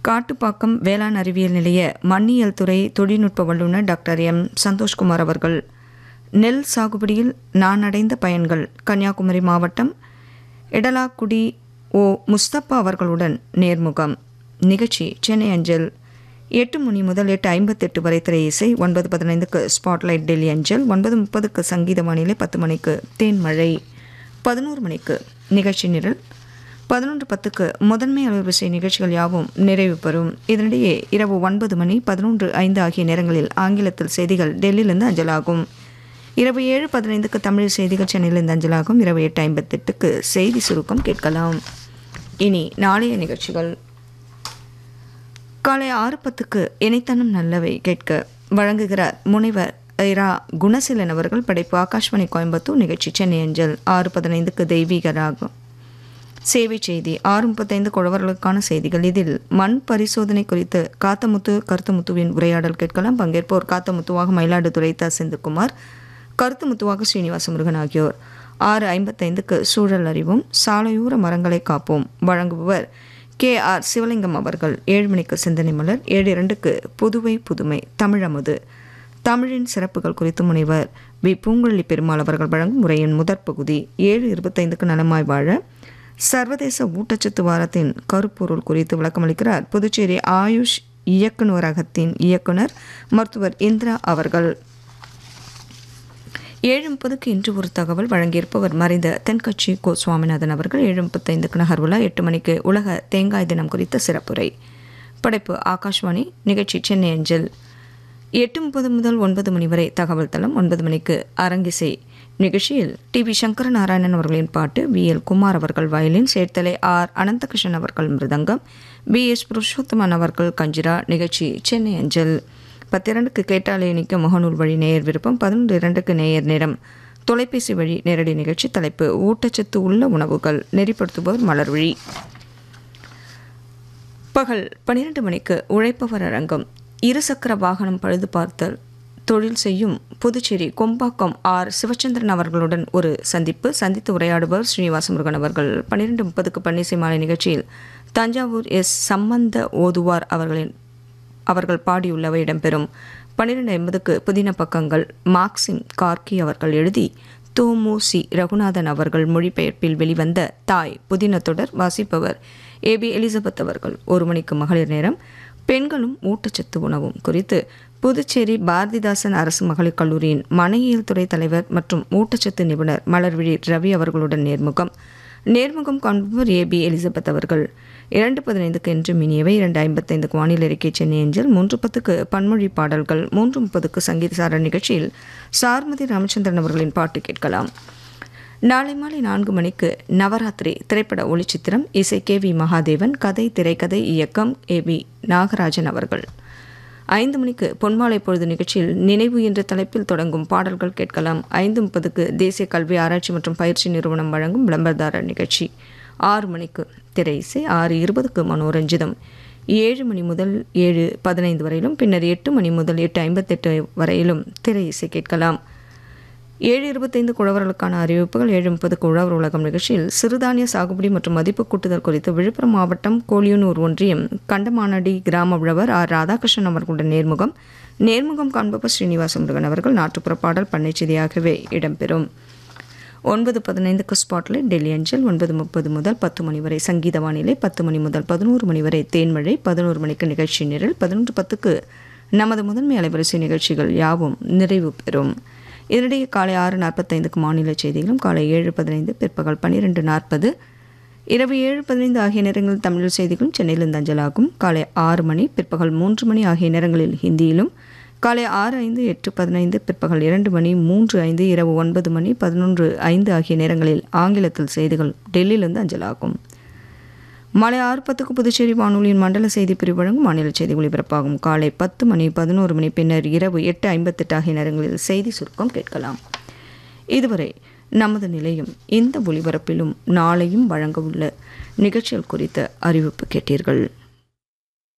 காட்டுப்பாக்கம் வேளாண் அறிவியல் நிலைய மண்ணியல் துறை தொழில்நுட்ப வல்லுநர் டாக்டர் எம் சந்தோஷ்குமார் அவர்கள் நெல் சாகுபடியில் நான் அடைந்த பயன்கள் கன்னியாகுமரி மாவட்டம் இடலாக்குடி ஓ முஸ்தப்பா அவர்களுடன் நேர்முகம் நிகழ்ச்சி சென்னை அஞ்சல் எட்டு மணி முதல் எட்டு ஐம்பத்தெட்டு வரை திரை இசை ஒன்பது பதினைந்துக்கு ஸ்பாட்லைட் டெல்லி அஞ்சல் ஒன்பது முப்பதுக்கு சங்கீத வானிலை பத்து மணிக்கு தேன்மழை பதினோரு மணிக்கு நிகழ்ச்சி நிரல் பதினொன்று பத்துக்கு முதன்மை அலைவரிசை நிகழ்ச்சிகள் யாவும் நிறைவு பெறும் இதனிடையே இரவு ஒன்பது மணி பதினொன்று ஐந்து ஆகிய நேரங்களில் ஆங்கிலத்தில் செய்திகள் டெல்லியிலிருந்து அஞ்சலாகும் இரவு ஏழு பதினைந்துக்கு தமிழ் செய்திகள் சென்னையிலிருந்து அஞ்சலாகும் இரவு எட்டு ஐம்பத்தெட்டுக்கு செய்தி சுருக்கம் கேட்கலாம் இனி நாளைய நிகழ்ச்சிகள் காலை ஆறு பத்துக்கு இணைத்தனம் நல்லவை கேட்க வழங்குகிறார் முனைவர் இரா குணசீலன் அவர்கள் படைப்பு ஆகாஷ்வாணி கோயம்புத்தூர் நிகழ்ச்சி சென்னை அஞ்சல் ஆறு பதினைந்துக்கு தெய்வீக ராகம் சேவை செய்தி ஆறு முப்பத்தைந்து குழவர்களுக்கான செய்திகள் இதில் மண் பரிசோதனை குறித்து காத்தமுத்து கருத்துமுத்துவின் உரையாடல் கேட்கலாம் பங்கேற்போர் காத்தமுத்துவாக மயிலாடுதுறை த செந்தில்குமார் கருத்துமுத்துவாக ஸ்ரீனிவாச முருகன் ஆகியோர் ஆறு ஐம்பத்தைந்துக்கு சூழல் அறிவும் சாலையோர மரங்களை காப்போம் வழங்குபவர் கே ஆர் சிவலிங்கம் அவர்கள் ஏழு மணிக்கு சிந்தனை மலர் ஏழு இரண்டுக்கு புதுவை புதுமை தமிழமுது தமிழின் சிறப்புகள் குறித்து முனைவர் வி பூங்குழலி பெருமாள் அவர்கள் வழங்கும் உரையின் முதற் பகுதி ஏழு இருபத்தைந்துக்கு நலமாய் வாழ சர்வதேச ஊட்டச்சத்து வாரத்தின் கருப்பொருள் குறித்து விளக்கமளிக்கிறார் புதுச்சேரி ஆயுஷ் இயக்குநரகத்தின் இயக்குனர் மருத்துவர் இந்திரா அவர்கள் ஏழு முப்பதுக்கு இன்று ஒரு தகவல் வழங்கியிருப்பவர் மறைந்த தென்கட்சி கோ சுவாமிநாதன் அவர்கள் ஏழு முப்பத்தைந்துக்கு நகர்வுலா எட்டு மணிக்கு உலக தேங்காய் தினம் குறித்த சிறப்புரை படைப்பு ஆகாஷ்வாணி நிகழ்ச்சி சென்னை அஞ்சல் எட்டு முப்பது முதல் ஒன்பது மணி வரை தகவல் தளம் ஒன்பது மணிக்கு அரங்கிசை நிகழ்ச்சியில் டி வி சங்கர நாராயணன் அவர்களின் பாட்டு வி எல் குமார் அவர்கள் வயலின் சேர்த்தலை ஆர் அனந்தகிருஷ்ணன் அவர்கள் மிருதங்கம் பி எஸ் புருஷோத்தமன் அவர்கள் கஞ்சிரா நிகழ்ச்சி சென்னை அஞ்சல் பத்திரண்டுக்கு கேட்டாலே நிற்க முகநூல் வழி நேயர் விருப்பம் பதினொன்று இரண்டுக்கு நேயர் நேரம் தொலைபேசி வழி நேரடி நிகழ்ச்சி தலைப்பு ஊட்டச்சத்து உள்ள உணவுகள் நெறிப்படுத்துபவர் மலர்விழி பகல் பன்னிரண்டு மணிக்கு உழைப்பவர் அரங்கம் இருசக்கர வாகனம் பழுது பார்த்தல் தொழில் செய்யும் புதுச்சேரி கொம்பாக்கம் ஆர் சிவச்சந்திரன் அவர்களுடன் ஒரு சந்திப்பு சந்தித்து உரையாடுபவர் ஸ்ரீனிவாச முருகன் அவர்கள் பன்னிரெண்டு முப்பதுக்கு பன்னிசை மாலை நிகழ்ச்சியில் தஞ்சாவூர் எஸ் சம்பந்த ஓதுவார் அவர்களின் அவர்கள் பாடியுள்ளவை இடம்பெறும் பன்னிரெண்டு ஐம்பதுக்கு புதின பக்கங்கள் மார்க்சிம் கார்கி அவர்கள் எழுதி தோமு சி ரகுநாதன் அவர்கள் மொழிபெயர்ப்பில் வெளிவந்த தாய் புதின தொடர் வாசிப்பவர் ஏபி எலிசபெத் அவர்கள் ஒரு மணிக்கு மகளிர் நேரம் பெண்களும் ஊட்டச்சத்து உணவும் குறித்து புதுச்சேரி பாரதிதாசன் அரசு மகளிர் கல்லூரியின் மனையியல் துறை தலைவர் மற்றும் ஊட்டச்சத்து நிபுணர் மலர்விழி ரவி அவர்களுடன் நேர்முகம் நேர்முகம் காண்பவர் ஏபி எலிசபெத் அவர்கள் இரண்டு பதினைந்துக்கு என்று மினியவை இரண்டு ஐம்பத்தைந்துக்கு வானிலை அறிக்கை சென்னை அஞ்சல் மூன்று பத்துக்கு பன்மொழி பாடல்கள் மூன்று முப்பதுக்கு சங்கீதசார நிகழ்ச்சியில் சார்மதி ராமச்சந்திரன் அவர்களின் பாட்டு கேட்கலாம் நாளை மாலை நான்கு மணிக்கு நவராத்திரி திரைப்பட ஒளிச்சித்திரம் இசை கே வி மகாதேவன் கதை திரைக்கதை இயக்கம் ஏ பி நாகராஜன் அவர்கள் ஐந்து மணிக்கு பொன்மாலை பொழுது நிகழ்ச்சியில் நினைவு என்ற தலைப்பில் தொடங்கும் பாடல்கள் கேட்கலாம் ஐந்து முப்பதுக்கு தேசிய கல்வி ஆராய்ச்சி மற்றும் பயிற்சி நிறுவனம் வழங்கும் விளம்பரதாரர் நிகழ்ச்சி ஆறு மணிக்கு திரை இசை ஆறு இருபதுக்கு மனோரஞ்சிதம் ஏழு மணி முதல் ஏழு பதினைந்து வரையிலும் பின்னர் எட்டு மணி முதல் எட்டு ஐம்பத்தெட்டு வரையிலும் திரை இசை கேட்கலாம் ஏழு இருபத்தைந்து குழவர்களுக்கான அறிவிப்புகள் ஏழு முப்பதுக்கு உழவர் உலகம் நிகழ்ச்சியில் சிறுதானிய சாகுபடி மற்றும் மதிப்பு கூட்டுதல் குறித்து விழுப்புரம் மாவட்டம் கோலியனூர் ஒன்றியம் கண்டமானடி கிராம உழவர் ஆர் ராதாகிருஷ்ணன் அவர்களுடன் நேர்முகம் நேர்முகம் காண்பவர் ஸ்ரீனிவாச முருகன் அவர்கள் நாட்டுப்புற பாடல் பண்ணைச்செய்தியாகவே இடம்பெறும் ஒன்பது பதினைந்துக்கு ஸ்பாட்லைட் டெல்லி அஞ்சல் ஒன்பது முப்பது முதல் பத்து மணி வரை சங்கீத வானிலை பத்து மணி முதல் பதினோரு மணி வரை தேன்மழை பதினோரு மணிக்கு நிகழ்ச்சி நிரல் பதினொன்று பத்துக்கு நமது முதன்மை அலைவரிசை நிகழ்ச்சிகள் யாவும் நிறைவு பெறும் இதனிடையே காலை ஆறு நாற்பத்தைந்துக்கு மாநில செய்திகளும் காலை ஏழு பதினைந்து பிற்பகல் பன்னிரெண்டு நாற்பது இரவு ஏழு பதினைந்து ஆகிய நேரங்களில் தமிழ் செய்திகளும் சென்னையிலிருந்து அஞ்சலாகும் காலை ஆறு மணி பிற்பகல் மூன்று மணி ஆகிய நேரங்களில் ஹிந்தியிலும் காலை ஆறு ஐந்து எட்டு பதினைந்து பிற்பகல் இரண்டு மணி மூன்று ஐந்து இரவு ஒன்பது மணி பதினொன்று ஐந்து ஆகிய நேரங்களில் ஆங்கிலத்தில் செய்திகள் டெல்லியிலிருந்து அஞ்சலாகும் மாலை ஆறு பத்துக்கு புதுச்சேரி வானொலியின் மண்டல செய்தி பிரிவு வழங்கும் மாநில செய்தி ஒலிபரப்பாகும் காலை பத்து மணி பதினோரு மணி பின்னர் இரவு எட்டு ஐம்பத்தெட்டு ஆகிய நேரங்களில் செய்தி சுருக்கம் கேட்கலாம் இதுவரை நமது நிலையம் இந்த ஒலிபரப்பிலும் நாளையும் வழங்க உள்ள நிகழ்ச்சிகள் குறித்த அறிவிப்பு கேட்டீர்கள்